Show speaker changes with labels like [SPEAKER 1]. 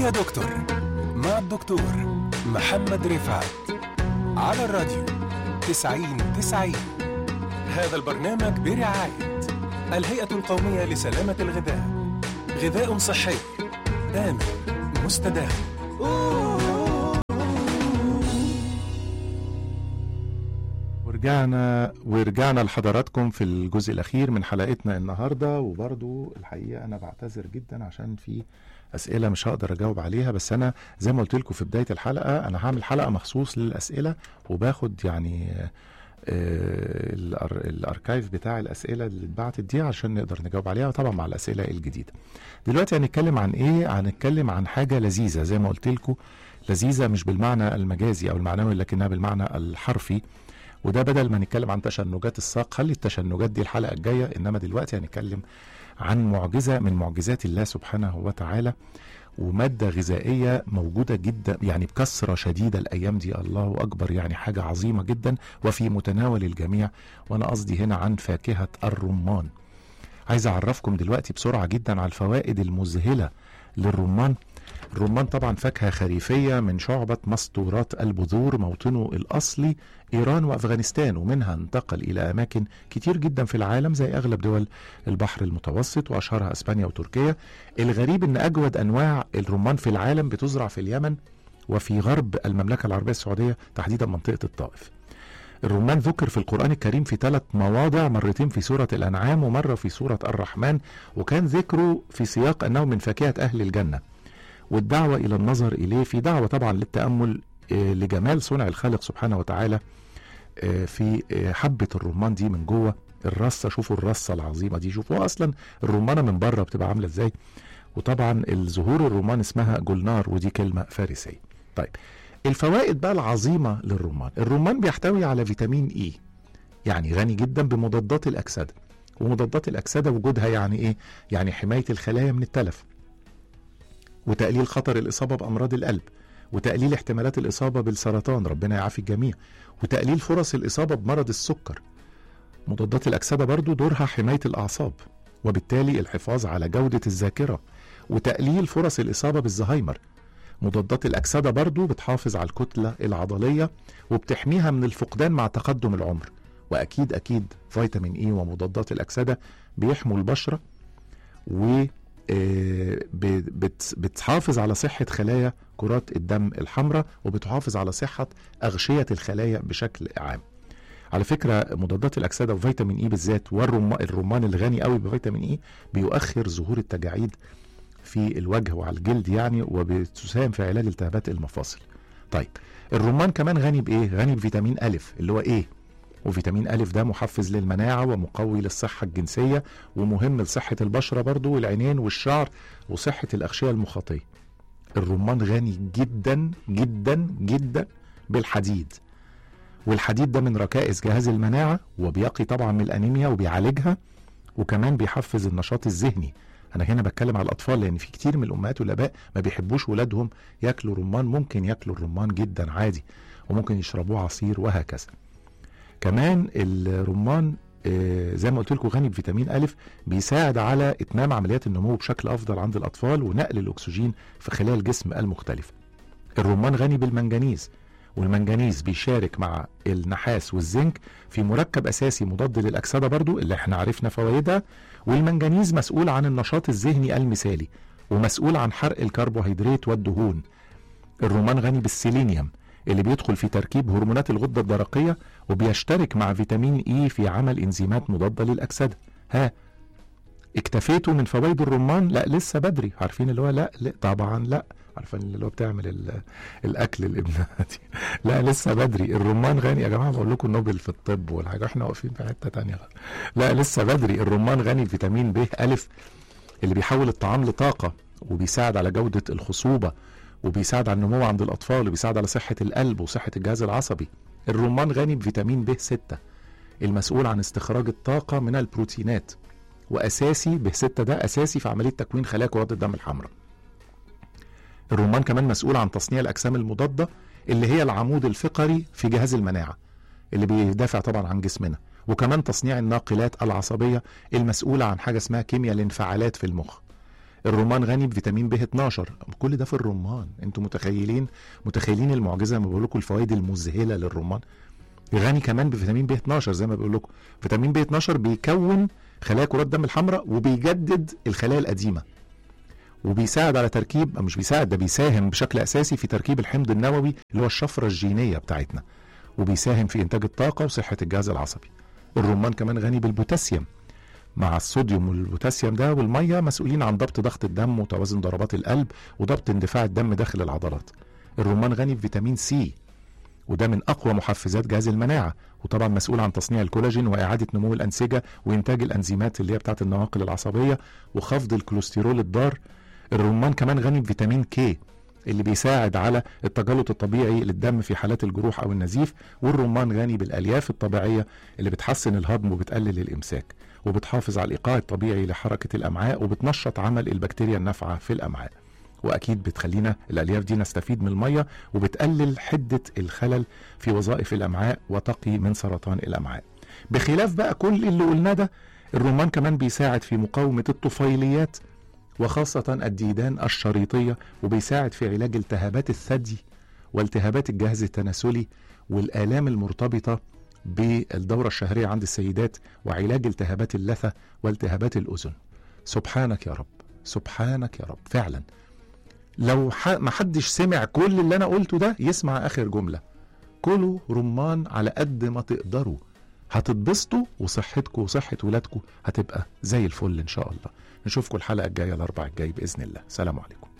[SPEAKER 1] يا دكتور مع الدكتور محمد رفعت على الراديو 90 90 هذا البرنامج برعاية الهيئة القومية لسلامة الغذاء غذاء صحي آمن مستدام
[SPEAKER 2] ورجعنا ورجعنا لحضراتكم في الجزء الاخير من حلقتنا النهارده وبرضو الحقيقه انا بعتذر جدا عشان في اسئله مش هقدر اجاوب عليها بس انا زي ما قلت لكم في بدايه الحلقه انا هعمل حلقه مخصوص للاسئله وباخد يعني آه، الأر- الاركايف بتاع الاسئله اللي اتبعتت دي عشان نقدر نجاوب عليها طبعا مع الاسئله الجديده دلوقتي هنتكلم عن ايه هنتكلم عن حاجه لذيذه زي ما قلت لكم لذيذه مش بالمعنى المجازي او المعنوي لكنها بالمعنى الحرفي وده بدل ما نتكلم عن تشنجات الساق خلي التشنجات دي الحلقه الجايه انما دلوقتي هنتكلم عن معجزه من معجزات الله سبحانه وتعالى وماده غذائيه موجوده جدا يعني بكثره شديده الايام دي الله اكبر يعني حاجه عظيمه جدا وفي متناول الجميع وانا قصدي هنا عن فاكهه الرمان عايز اعرفكم دلوقتي بسرعه جدا على الفوائد المذهله للرمان الرمان طبعا فاكهه خريفيه من شعبه مسطورات البذور موطنه الاصلي ايران وافغانستان ومنها انتقل الى اماكن كتير جدا في العالم زي اغلب دول البحر المتوسط واشهرها اسبانيا وتركيا الغريب ان اجود انواع الرمان في العالم بتزرع في اليمن وفي غرب المملكه العربيه السعوديه تحديدا منطقه الطائف الرمان ذكر في القرآن الكريم في ثلاث مواضع مرتين في سورة الأنعام ومرة في سورة الرحمن وكان ذكره في سياق أنه من فاكهة أهل الجنة والدعوة إلى النظر إليه في دعوة طبعا للتأمل آه، لجمال صنع الخالق سبحانه وتعالى آه، في آه، حبة الرمان دي من جوه الرصة شوفوا الرصة العظيمة دي شوفوا أصلا الرمانة من بره بتبقى عاملة إزاي وطبعا الزهور الرمان اسمها جولنار ودي كلمة فارسية طيب الفوائد بقى العظيمة للرمان الرمان بيحتوي على فيتامين إي يعني غني جدا بمضادات الأكسدة ومضادات الأكسدة وجودها يعني إيه؟ يعني حماية الخلايا من التلف وتقليل خطر الإصابة بأمراض القلب وتقليل احتمالات الإصابة بالسرطان ربنا يعافي الجميع وتقليل فرص الإصابة بمرض السكر مضادات الأكسدة برضو دورها حماية الأعصاب وبالتالي الحفاظ على جودة الذاكرة وتقليل فرص الإصابة بالزهايمر مضادات الأكسدة برضو بتحافظ على الكتلة العضلية وبتحميها من الفقدان مع تقدم العمر وأكيد أكيد فيتامين إي ومضادات الأكسدة بيحموا البشرة و آه، ب- بت- بتحافظ على صحة خلايا كرات الدم الحمراء وبتحافظ على صحة أغشية الخلايا بشكل عام على فكرة مضادات الأكسدة وفيتامين إي بالذات والرمان الرمان الغني قوي بفيتامين إي بيؤخر ظهور التجاعيد في الوجه وعلى الجلد يعني وبتساهم في علاج التهابات المفاصل طيب الرمان كمان غني بإيه؟ غني بفيتامين ألف اللي هو إيه؟ وفيتامين ألف ده محفز للمناعة ومقوي للصحة الجنسية ومهم لصحة البشرة برضو والعينين والشعر وصحة الأغشية المخاطية الرمان غني جدا جدا جدا بالحديد والحديد ده من ركائز جهاز المناعة وبيقي طبعا من الأنيميا وبيعالجها وكمان بيحفز النشاط الذهني أنا هنا بتكلم على الأطفال لأن في كتير من الأمهات والآباء ما بيحبوش ولادهم ياكلوا رمان ممكن ياكلوا الرمان جدا عادي وممكن يشربوه عصير وهكذا كمان الرمان آه، زي ما قلت لكم غني بفيتامين ألف بيساعد على إتمام عمليات النمو بشكل أفضل عند الأطفال ونقل الأكسجين في خلايا الجسم المختلفة الرمان غني بالمنجنيز والمنجنيز بيشارك مع النحاس والزنك في مركب أساسي مضاد للأكسدة برضو اللي احنا عرفنا فوائدها والمنجنيز مسؤول عن النشاط الذهني المثالي ومسؤول عن حرق الكربوهيدرات والدهون الرمان غني بالسيلينيوم اللي بيدخل في تركيب هرمونات الغدة الدرقية وبيشترك مع فيتامين اي في عمل انزيمات مضادة للأكسدة ها اكتفيتوا من فوائد الرمان لا لسه بدري عارفين اللي هو لا, لا طبعا لا عارفين اللي هو بتعمل ال- الاكل الابناتي لا لسه بدري الرمان غني يا جماعه بقول لكم نوبل في الطب والحاجه احنا واقفين في حته تانية لا لسه بدري الرمان غني بفيتامين ب الف اللي بيحول الطعام لطاقه وبيساعد على جوده الخصوبه وبيساعد على النمو عند الاطفال وبيساعد على صحه القلب وصحه الجهاز العصبي الرمان غني بفيتامين ب 6 المسؤول عن استخراج الطاقه من البروتينات واساسي ب 6 ده اساسي في عمليه تكوين خلايا كرات الدم الحمراء الرمان كمان مسؤول عن تصنيع الاجسام المضاده اللي هي العمود الفقري في جهاز المناعه اللي بيدافع طبعا عن جسمنا وكمان تصنيع الناقلات العصبيه المسؤوله عن حاجه اسمها كيمياء الانفعالات في المخ الرمان غني بفيتامين ب 12 كل ده في الرمان انتوا متخيلين متخيلين المعجزه لما بقول لكم الفوائد المذهله للرمان غني كمان بفيتامين ب 12 زي ما بقول لكم فيتامين ب 12 بيكون خلايا كرات الدم الحمراء وبيجدد الخلايا القديمه وبيساعد على تركيب مش بيساعد ده بيساهم بشكل اساسي في تركيب الحمض النووي اللي هو الشفره الجينيه بتاعتنا وبيساهم في انتاج الطاقه وصحه الجهاز العصبي الرمان كمان غني بالبوتاسيوم مع الصوديوم والبوتاسيوم ده والميه مسؤولين عن ضبط ضغط الدم وتوازن ضربات القلب وضبط اندفاع الدم داخل العضلات الرمان غني بفيتامين سي وده من اقوى محفزات جهاز المناعه وطبعا مسؤول عن تصنيع الكولاجين واعاده نمو الانسجه وانتاج الانزيمات اللي هي بتاعه النواقل العصبيه وخفض الكوليسترول الضار الرمان كمان غني بفيتامين كي اللي بيساعد على التجلط الطبيعي للدم في حالات الجروح او النزيف والرمان غني بالالياف الطبيعيه اللي بتحسن الهضم وبتقلل الامساك وبتحافظ على الايقاع الطبيعي لحركه الامعاء وبتنشط عمل البكتيريا النافعه في الامعاء واكيد بتخلينا الالياف دي نستفيد من الميه وبتقلل حده الخلل في وظائف الامعاء وتقي من سرطان الامعاء بخلاف بقى كل اللي قلناه ده الرمان كمان بيساعد في مقاومه الطفيليات وخاصة الديدان الشريطية وبيساعد في علاج التهابات الثدي والتهابات الجهاز التناسلي والآلام المرتبطة بالدورة الشهرية عند السيدات وعلاج التهابات اللثة والتهابات الأذن سبحانك يا رب سبحانك يا رب فعلا لو ح... ما حدش سمع كل اللي أنا قلته ده يسمع آخر جملة كلوا رمان على قد ما تقدروا هتتبسطوا وصحتكم وصحة ولادكم هتبقى زي الفل إن شاء الله نشوفكم الحلقة الجاية الأربع الجاي بإذن الله سلام عليكم